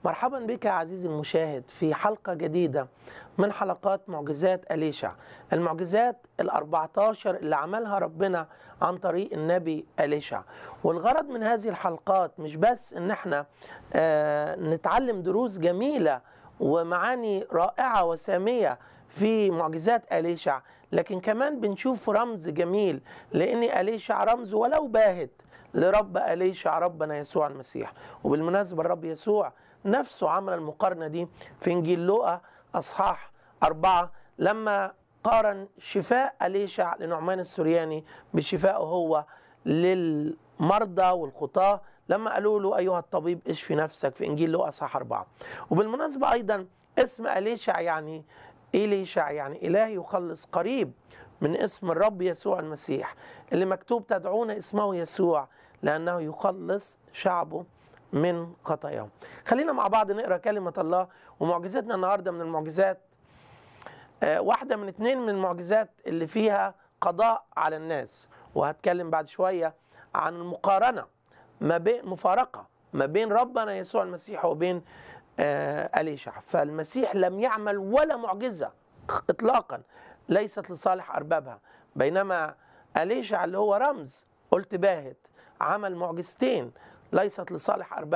مرحبا بك يا عزيزي المشاهد في حلقة جديدة من حلقات معجزات أليشع المعجزات ال14 اللي عملها ربنا عن طريق النبي أليشع والغرض من هذه الحلقات مش بس ان احنا آه نتعلم دروس جميلة ومعاني رائعة وسامية في معجزات أليشع لكن كمان بنشوف رمز جميل لأن أليشع رمز ولو باهت لرب أليشع ربنا يسوع المسيح وبالمناسبة الرب يسوع نفسه عمل المقارنة دي في إنجيل لوقا أصحاح أربعة لما قارن شفاء أليشع لنعمان السورياني بشفائه هو للمرضى والخطاة لما قالوا له أيها الطبيب اشفي نفسك في إنجيل لوقا أصحاح أربعة وبالمناسبة أيضا اسم أليشع يعني إليشع يعني إله يخلص قريب من اسم الرب يسوع المسيح اللي مكتوب تدعون اسمه يسوع لأنه يخلص شعبه من خطاياهم خلينا مع بعض نقرأ كلمة الله ومعجزتنا النهاردة من المعجزات آه واحدة من اتنين من المعجزات اللي فيها قضاء على الناس وهتكلم بعد شوية عن المقارنة ما بين مفارقة ما بين ربنا يسوع المسيح وبين آه أليشع فالمسيح لم يعمل ولا معجزة إطلاقا ليست لصالح أربابها بينما أليشع اللي هو رمز قلت باهت عمل معجزتين ليست لصالح أربابها